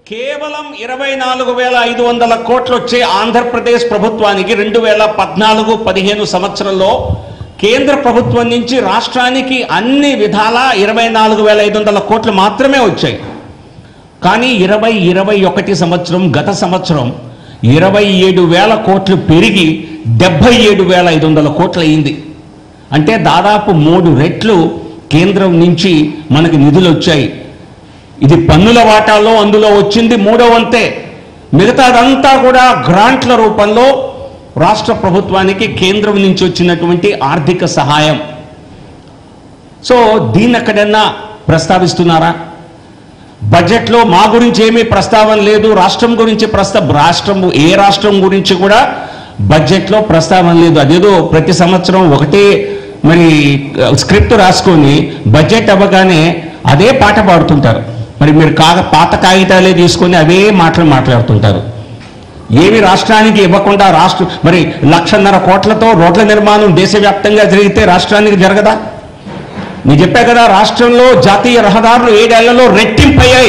కేవలం ఇరవై నాలుగు వేల ఐదు వందల కోట్లు వచ్చే ఆంధ్రప్రదేశ్ ప్రభుత్వానికి రెండు వేల పద్నాలుగు పదిహేను సంవత్సరంలో కేంద్ర ప్రభుత్వం నుంచి రాష్ట్రానికి అన్ని విధాలా ఇరవై నాలుగు వేల ఐదు వందల కోట్లు మాత్రమే వచ్చాయి కానీ ఇరవై ఇరవై ఒకటి సంవత్సరం గత సంవత్సరం ఇరవై ఏడు వేల కోట్లు పెరిగి డెబ్బై ఏడు వేల ఐదు వందల కోట్లు అయింది అంటే దాదాపు మూడు రెట్లు కేంద్రం నుంచి మనకి నిధులు వచ్చాయి ఇది పన్నుల వాటాలో అందులో వచ్చింది మూడో వంతే మిగతాదంతా కూడా గ్రాంట్ల రూపంలో రాష్ట్ర ప్రభుత్వానికి కేంద్రం నుంచి వచ్చినటువంటి ఆర్థిక సహాయం సో దీన్ని ఎక్కడన్నా ప్రస్తావిస్తున్నారా బడ్జెట్లో మా గురించి ఏమీ ప్రస్తావన లేదు రాష్ట్రం గురించి ప్రస్తా రాష్ట్రం ఏ రాష్ట్రం గురించి కూడా బడ్జెట్లో ప్రస్తావన లేదు అదేదో ప్రతి సంవత్సరం ఒకటే మరి స్క్రిప్ట్ రాసుకొని బడ్జెట్ అవ్వగానే అదే పాట పాడుతుంటారు మరి మీరు కాగ పాత కాగితాలే తీసుకొని అవే మాటలు మాట్లాడుతుంటారు ఏమి రాష్ట్రానికి ఇవ్వకుండా రాష్ట్ర మరి లక్షన్నర కోట్లతో రోడ్ల నిర్మాణం దేశవ్యాప్తంగా జరిగితే రాష్ట్రానికి జరగదా నేను చెప్పా కదా రాష్ట్రంలో జాతీయ రహదారులు ఏడేళ్లలో రెట్టింపయ్యాయి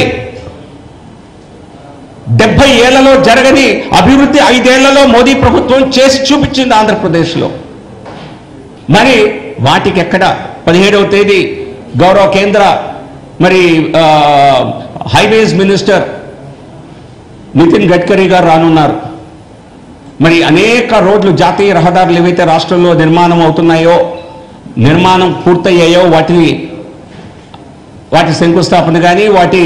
డెబ్బై ఏళ్లలో జరగని అభివృద్ధి ఐదేళ్లలో మోదీ ప్రభుత్వం చేసి చూపించింది ఆంధ్రప్రదేశ్లో మరి వాటికి ఎక్కడ పదిహేడవ తేదీ గౌరవ కేంద్ర మరి ఆ, హైవేస్ మినిస్టర్ నితిన్ గడ్కరీ గారు రానున్నారు మరి అనేక రోడ్లు జాతీయ రహదారులు ఏవైతే రాష్ట్రంలో నిర్మాణం అవుతున్నాయో నిర్మాణం పూర్తయ్యాయో వాటిని వాటి శంకుస్థాపన కానీ వాటి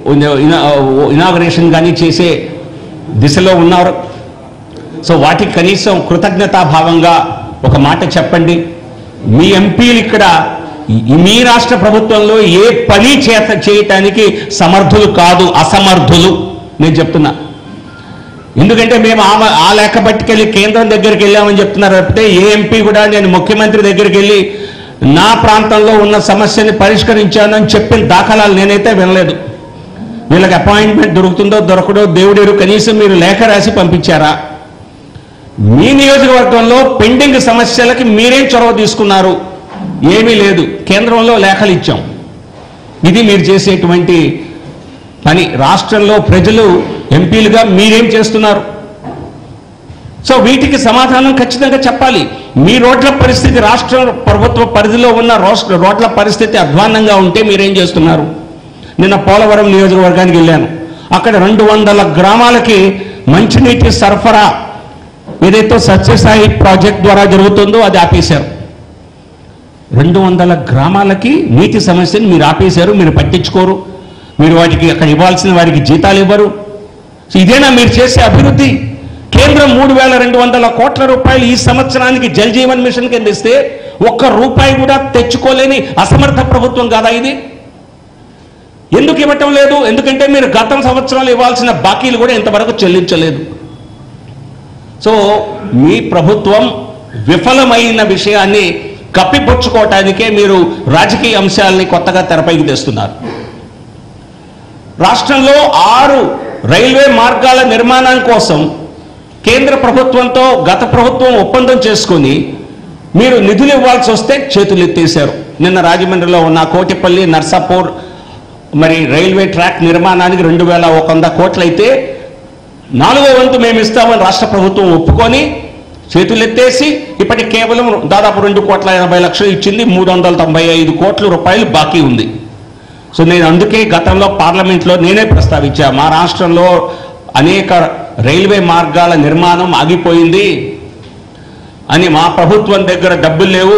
ఇనాగరేషన్ కానీ చేసే దిశలో ఉన్నారు సో వాటికి కనీసం కృతజ్ఞతాభావంగా ఒక మాట చెప్పండి మీ ఎంపీలు ఇక్కడ ఈ- మీ రాష్ట్ర ప్రభుత్వంలో ఏ పని చేత చేయటానికి సమర్థులు కాదు అసమర్థులు నేను చెప్తున్నా ఎందుకంటే మేము ఆ ఆ లెక్క పట్టుకెళ్ళి కేంద్రం దగ్గరికి వెళ్ళామని చెప్తున్నారు తప్పితే ఏ ఎంపీ కూడా నేను ముఖ్యమంత్రి దగ్గరికి వెళ్ళి నా ప్రాంతంలో ఉన్న సమస్యని పరిష్కరించాను అని చెప్పిన దాఖలాలు నేనైతే వినలేదు వీళ్ళకి అపాయింట్మెంట్ దొరుకుతుందో దొరకడో దేవుడేరు కనీసం మీరు లేఖ రాసి పంపించారా మీ నియోజకవర్గంలో పెండింగ్ సమస్యలకి మీరేం చొరవ తీసుకున్నారు ఏమీ లేదు కేంద్రంలో లేఖలు ఇచ్చాం ఇది మీరు చేసేటువంటి పని రాష్ట్రంలో ప్రజలు ఎంపీలుగా మీరేం చేస్తున్నారు సో వీటికి సమాధానం ఖచ్చితంగా చెప్పాలి మీ రోడ్ల పరిస్థితి రాష్ట్ర ప్రభుత్వ పరిధిలో ఉన్న రాష్ట్ర రోడ్ల పరిస్థితి అధ్వాన్నంగా ఉంటే మీరేం చేస్తున్నారు నిన్న పోలవరం నియోజకవర్గానికి వెళ్ళాను అక్కడ రెండు వందల గ్రామాలకి మంచినీటి సరఫరా ఏదైతే సత్యసాయి ప్రాజెక్ట్ ద్వారా జరుగుతుందో అది ఆపేశారు రెండు వందల గ్రామాలకి నీటి సమస్యను మీరు ఆపేశారు మీరు పట్టించుకోరు మీరు వాటికి అక్కడ ఇవ్వాల్సిన వారికి జీతాలు ఇవ్వరు సో ఇదేనా మీరు చేసే అభివృద్ధి కేంద్రం మూడు వేల రెండు వందల కోట్ల రూపాయలు ఈ సంవత్సరానికి జల్ జీవన్ మిషన్ కింద ఇస్తే ఒక్క రూపాయి కూడా తెచ్చుకోలేని అసమర్థ ప్రభుత్వం కాదా ఇది ఎందుకు ఇవ్వటం లేదు ఎందుకంటే మీరు గతం సంవత్సరాలు ఇవ్వాల్సిన బాకీలు కూడా ఇంతవరకు చెల్లించలేదు సో మీ ప్రభుత్వం విఫలమైన విషయాన్ని కప్పిపుచ్చుకోవటానికే మీరు రాజకీయ అంశాలని కొత్తగా తెరపైకి తెస్తున్నారు రాష్ట్రంలో ఆరు రైల్వే మార్గాల నిర్మాణం కోసం కేంద్ర ప్రభుత్వంతో గత ప్రభుత్వం ఒప్పందం చేసుకొని మీరు నిధులు ఇవ్వాల్సి వస్తే చేతులు ఎత్తేశారు నిన్న రాజమండ్రిలో ఉన్న కోటిపల్లి నర్సాపూర్ మరి రైల్వే ట్రాక్ నిర్మాణానికి రెండు వేల ఒక వంద కోట్లయితే నాలుగో వంతు మేము ఇస్తామని రాష్ట్ర ప్రభుత్వం ఒప్పుకొని చేతులు ఎత్తేసి ఇప్పటికి కేవలం దాదాపు రెండు కోట్ల ఎనభై లక్షలు ఇచ్చింది మూడు వందల తొంభై ఐదు కోట్ల రూపాయలు బాకీ ఉంది సో నేను అందుకే గతంలో పార్లమెంట్లో నేనే ప్రస్తావించా మా రాష్ట్రంలో అనేక రైల్వే మార్గాల నిర్మాణం ఆగిపోయింది అని మా ప్రభుత్వం దగ్గర డబ్బులు లేవు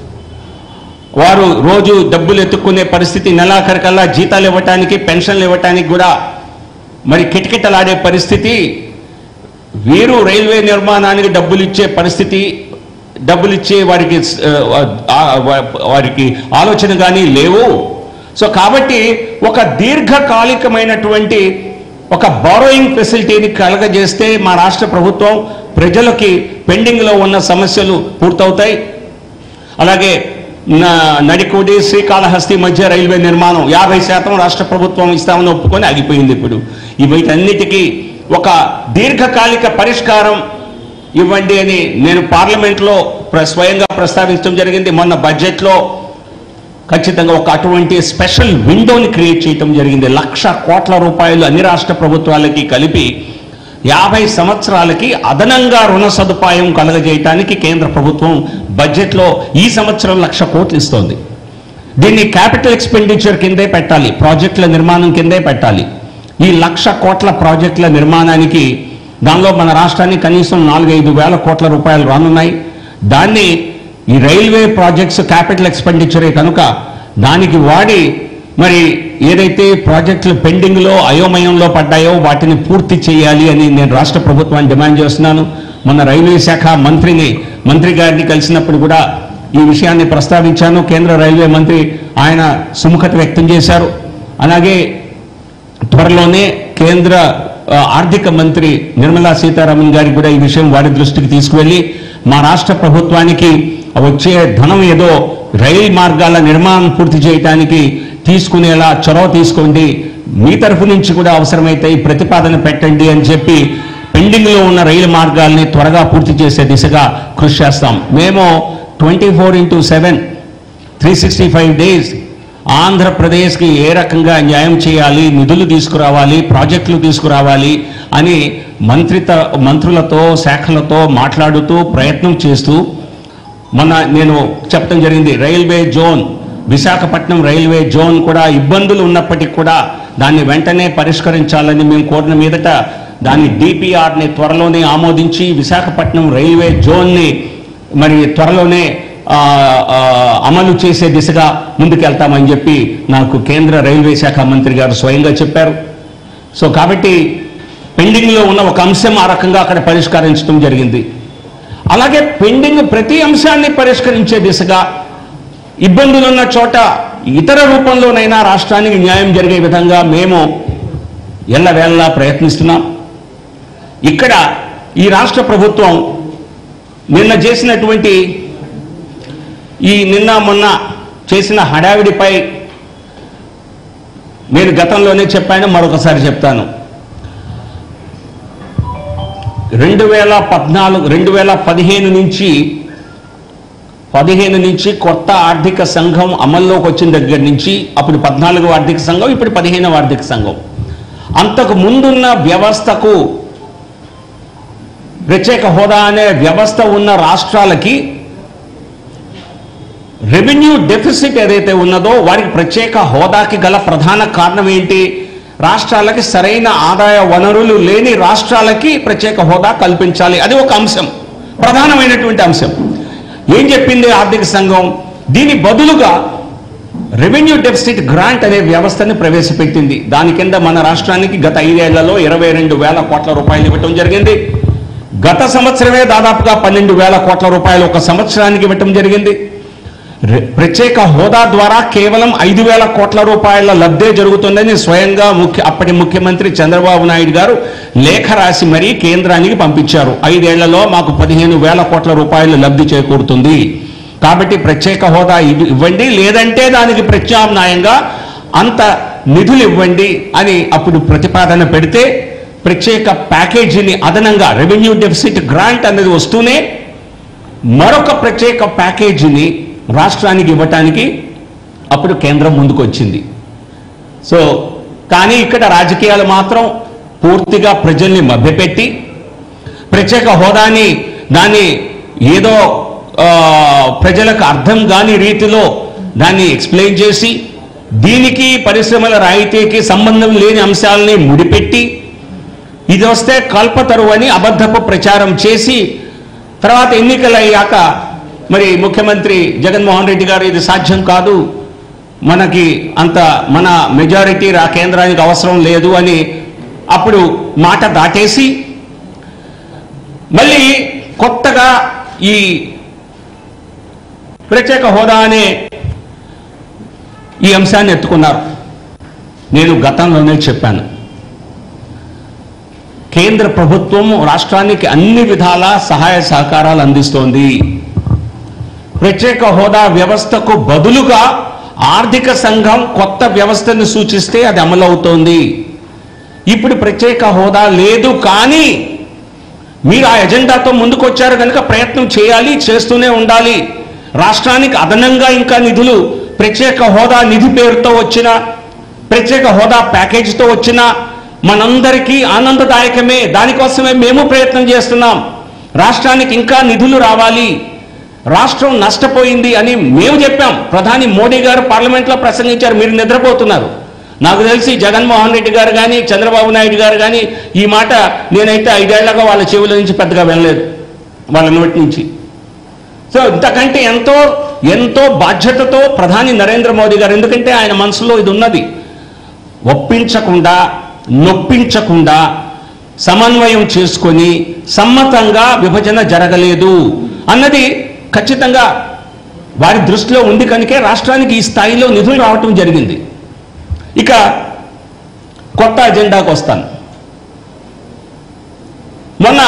వారు రోజు డబ్బులు ఎత్తుక్కునే పరిస్థితి నెలాఖరికల్లా జీతాలు ఇవ్వటానికి పెన్షన్లు ఇవ్వటానికి కూడా మరి కిటకిటలాడే పరిస్థితి వీరు రైల్వే నిర్మాణానికి డబ్బులు ఇచ్చే పరిస్థితి డబ్బులు ఇచ్చే వారికి ఆ, ఆ, వారికి ఆలోచన కానీ లేవు సో కాబట్టి ఒక దీర్ఘకాలికమైనటువంటి ఒక బారోయింగ్ ఫెసిలిటీని కలగజేస్తే మా రాష్ట్ర ప్రభుత్వం ప్రజలకి పెండింగ్లో ఉన్న సమస్యలు పూర్తవుతాయి అలాగే న- నడికోడి శ్రీకాళహస్తి మధ్య రైల్వే నిర్మాణం యాభై శాతం రాష్ట్ర ప్రభుత్వం ఇస్తామని ఒప్పుకొని ఆగిపోయింది ఇప్పుడు ఈ వీటన్నిటికీ ఒక దీర్ఘకాలిక పరిష్కారం ఇవ్వండి అని నేను పార్లమెంట్లో ప్ర- స్వయంగా ప్రస్తావించడం జరిగింది మొన్న బడ్జెట్లో ఖచ్చితంగా ఒక అటువంటి స్పెషల్ విండోని క్రియేట్ చేయటం జరిగింది లక్ష కోట్ల రూపాయలు అన్ని రాష్ట్ర ప్రభుత్వాలకి కలిపి యాభై సంవత్సరాలకి అదనంగా రుణ సదుపాయం కలగజేయటానికి కేంద్ర ప్రభుత్వం బడ్జెట్లో ఈ సంవత్సరం లక్ష కోట్లు ఇస్తోంది దీన్ని క్యాపిటల్ ఎక్స్పెండిచర్ కిందే పెట్టాలి ప్రాజెక్టుల నిర్మాణం కిందే పెట్టాలి ఈ లక్ష కోట్ల ప్రాజెక్టుల నిర్మాణానికి దానిలో మన రాష్ట్రానికి కనీసం నాలుగైదు వేల కోట్ల రూపాయలు రానున్నాయి దాన్ని ఈ రైల్వే ప్రాజెక్ట్స్ క్యాపిటల్ ఎక్స్పెండిచరే కనుక దానికి వాడి మరి ఏదైతే ప్రాజెక్టులు పెండింగ్లో అయోమయంలో పడ్డాయో వాటిని పూర్తి చేయాలి అని నేను రాష్ట్ర ప్రభుత్వాన్ని డిమాండ్ చేస్తున్నాను మొన్న రైల్వే శాఖ మంత్రిని మంత్రి గారిని కలిసినప్పుడు కూడా ఈ విషయాన్ని ప్రస్తావించాను కేంద్ర రైల్వే మంత్రి ఆయన సుముఖత వ్యక్తం చేశారు అలాగే త్వరలోనే కేంద్ర ఆ, ఆర్థిక మంత్రి నిర్మలా సీతారామన్ గారికి కూడా ఈ విషయం వారి దృష్టికి తీసుకువెళ్ళి మా రాష్ట్ర ప్రభుత్వానికి వచ్చే ధనం ఏదో రైలు మార్గాల నిర్మాణం పూర్తి చేయడానికి తీసుకునేలా చొరవ తీసుకోండి మీ తరఫు నుంచి కూడా అవసరమైతే ఈ ప్రతిపాదన పెట్టండి అని చెప్పి పెండింగ్లో ఉన్న రైలు మార్గాల్ని త్వరగా పూర్తి చేసే దిశగా కృషి చేస్తాం మేము twenty four into seven three sixty five days ఆంధ్రప్రదేశ్కి ఏ రకంగా న్యాయం చేయాలి నిధులు తీసుకురావాలి ప్రాజెక్టులు తీసుకురావాలి అని మంత్రిత మంత్రులతో శాఖలతో మాట్లాడుతూ ప్రయత్నం చేస్తూ మొన్న నేను చెప్పడం జరిగింది railway zone Visakhapatnam railway zone కూడా ఇబ్బందులు ఉన్నప్పటికీ కూడా దాన్ని వెంటనే పరిష్కరించాలని మేము కోరిన మీదట దాన్ని డిపిఆర్ని త్వరలోనే ఆమోదించి విశాఖపట్నం రైల్వే జోన్ని మరి త్వరలోనే ఆ, ఆ, అమలు చేసే దిశగా ముందుకెళ్తామని చెప్పి నాకు కేంద్ర రైల్వే శాఖ మంత్రి గారు స్వయంగా చెప్పారు సో కాబట్టి పెండింగ్లో ఉన్న ఒక అంశం ఆ రకంగా అక్కడ పరిష్కరించడం జరిగింది అలాగే పెండింగ్ ప్రతి అంశాన్ని పరిష్కరించే దిశగా ఇబ్బందులున్న చోట ఇతర రూపంలోనైనా రాష్ట్రానికి న్యాయం జరిగే విధంగా మేము ఎల్లవేళలా ప్రయత్నిస్తున్నాం ఇక్కడ ఈ రాష్ట్ర ప్రభుత్వం నిన్న చేసినటువంటి ఈ నిన్న మొన్న చేసిన హడావిడిపై నేను గతంలోనే చెప్పాను మరొకసారి చెప్తాను రెండు వేల పద్నాలుగు రెండు వేల పదిహేను నుంచి పదిహేను నుంచి కొత్త ఆర్థిక సంఘం అమల్లోకి వచ్చిన దగ్గర నుంచి అప్పుడు పద్నాలుగవ ఆర్థిక సంఘం ఇప్పుడు పదిహేనవ ఆర్థిక సంఘం అంతకు ముందున్న వ్యవస్థకు ప్రత్యేక హోదా అనే వ్యవస్థ ఉన్న రాష్ట్రాలకి రెవెన్యూ డెఫిసిట్ ఏదైతే ఉన్నదో వారికి ప్రత్యేక హోదాకి గల ప్రధాన కారణం ఏంటి రాష్ట్రాలకి సరైన ఆదాయ వనరులు లేని రాష్ట్రాలకి ప్రత్యేక హోదా కల్పించాలి అది ఒక అంశం ప్రధానమైనటువంటి అంశం ఏం చెప్పింది ఆర్థిక సంఘం దీని బదులుగా రెవెన్యూ డెఫిసిట్ గ్రాంట్ అనే వ్యవస్థని ప్రవేశపెట్టింది దాని కింద మన రాష్ట్రానికి గత ఐదేళ్లలో ఇరవై రెండు వేల కోట్ల రూపాయలు ఇవ్వటం జరిగింది గత సంవత్సరమే దాదాపుగా పన్నెండు వేల కోట్ల రూపాయలు ఒక సంవత్సరానికి ఇవ్వటం జరిగింది రె- ప్రత్యేక హోదా ద్వారా కేవలం ఐదు వేల కోట్ల రూపాయల లబ్ధే జరుగుతుందని స్వయంగా ముఖ్య అప్పటి ముఖ్యమంత్రి చంద్రబాబు నాయుడు గారు లేఖ రాసి మరీ కేంద్రానికి పంపించారు ఐదేళ్లలో మాకు పదిహేను వేల కోట్ల రూపాయలు లబ్ధి చేకూరుతుంది కాబట్టి ప్రత్యేక హోదా ఇవ్వ- ఇవ్వండి లేదంటే దానికి ప్రత్యామ్నాయంగా అంత నిధులు ఇవ్వండి అని అప్పుడు ప్రతిపాదన పెడితే ప్రత్యేక ప్యాకేజీని అదనంగా రెవెన్యూ డెఫిసిట్ గ్రాంట్ అనేది వస్తూనే మరొక ప్రత్యేక ప్యాకేజీని రాష్ట్రానికి ఇవ్వటానికి అప్పుడు కేంద్రం ముందుకు వచ్చింది సో కానీ ఇక్కడ రాజకీయాలు మాత్రం పూర్తిగా ప్రజల్ని మభ్యపెట్టి ప్రత్యేక హోదాని దాన్ని ఏదో ఆ, ప్రజలకు అర్థం కాని రీతిలో దాన్ని ఎక్స్ప్లెయిన్ చేసి దీనికి పరిశ్రమల రాయితీకి సంబంధం లేని అంశాలని ముడిపెట్టి ఇది వస్తే కల్పతరు అని అబద్ధపు ప్రచారం చేసి తర్వాత ఎన్నికలు అయ్యాక మరి ముఖ్యమంత్రి జగన్మోహన్ రెడ్డి గారు ఇది సాధ్యం కాదు మనకి అంత మన మెజారిటీ రా కేంద్రానికి అవసరం లేదు అని అప్పుడు మాట దాటేసి మళ్ళీ కొత్తగా ఈ ప్రత్యేక హోదా అనే ఈ అంశాన్ని ఎత్తుకున్నారు నేను గతంలోనే చెప్పాను కేంద్ర ప్రభుత్వం రాష్ట్రానికి అన్ని విధాల సహాయ సహకారాలు అందిస్తోంది ప్రత్యేక హోదా వ్యవస్థకు బదులుగా ఆర్థిక సంఘం కొత్త వ్యవస్థను సూచిస్తే అది అమలవుతోంది ఇప్పుడు ప్రత్యేక హోదా లేదు కానీ మీరు ఆ ఎజెండాతో ముందుకు వచ్చారు కనుక ప్రయత్నం చేయాలి చేస్తూనే ఉండాలి రాష్ట్రానికి అదనంగా ఇంకా నిధులు ప్రత్యేక హోదా నిధి పేరుతో వచ్చిన ప్రత్యేక హోదా ప్యాకేజీతో వచ్చిన మనందరికీ ఆనందదాయకమే దానికోసమే మేము ప్రయత్నం చేస్తున్నాం రాష్ట్రానికి ఇంకా నిధులు రావాలి రాష్ట్రం నష్టపోయింది అని మేము చెప్పాం ప్రధాని మోడీ గారు పార్లమెంట్లో ప్రసంగించారు మీరు నిద్రపోతున్నారు నాకు తెలిసి జగన్మోహన్ రెడ్డి గారు కానీ చంద్రబాబు నాయుడు గారు కానీ ఈ మాట నేనైతే ఐదేళ్లగా వాళ్ళ చెవుల నుంచి పెద్దగా వినలేదు వాళ్ళ నోటి నుంచి సో ఇంతకంటే ఎంతో ఎంతో బాధ్యతతో ప్రధాని నరేంద్ర మోదీ గారు ఎందుకంటే ఆయన మనసులో ఇది ఉన్నది ఒప్పించకుండా నొప్పించకుండా సమన్వయం చేసుకొని సమ్మతంగా విభజన జరగలేదు అన్నది ఖచ్చితంగా వారి దృష్టిలో ఉంది కనుకే రాష్ట్రానికి ఈ స్థాయిలో నిధులు రావటం జరిగింది ఇక కొత్త అజెండాకు వస్తాను మొన్న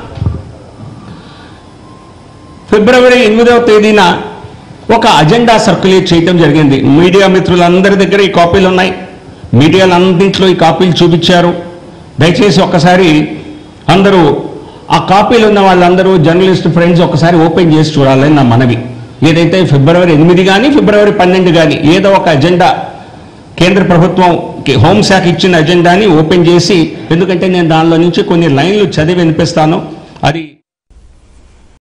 ఫిబ్రవరి ఎనిమిదవ తేదీన ఒక అజెండా సర్క్యులేట్ చేయడం జరిగింది మీడియా మిత్రులందరి దగ్గర ఈ కాపీలు ఉన్నాయి మీడియాలన్నింటిలో ఈ కాపీలు చూపించారు దయచేసి ఒక్కసారి అందరూ ఆ కాపీలు ఉన్న వాళ్ళందరూ జర్నలిస్ట్ ఫ్రెండ్స్ ఒకసారి ఓపెన్ చేసి చూడాలని నా మనవి ఏదైతే ఫిబ్రవరి ఎనిమిది కానీ ఫిబ్రవరి పన్నెండు కానీ ఏదో ఒక అజెండా కేంద్ర ప్రభుత్వం కి- హోంశాఖ ఇచ్చిన అజెండాని ఓపెన్ చేసి ఎందుకంటే నేను దానిలో నుంచి కొన్ని లైన్లు చదివి వినిపిస్తాను అది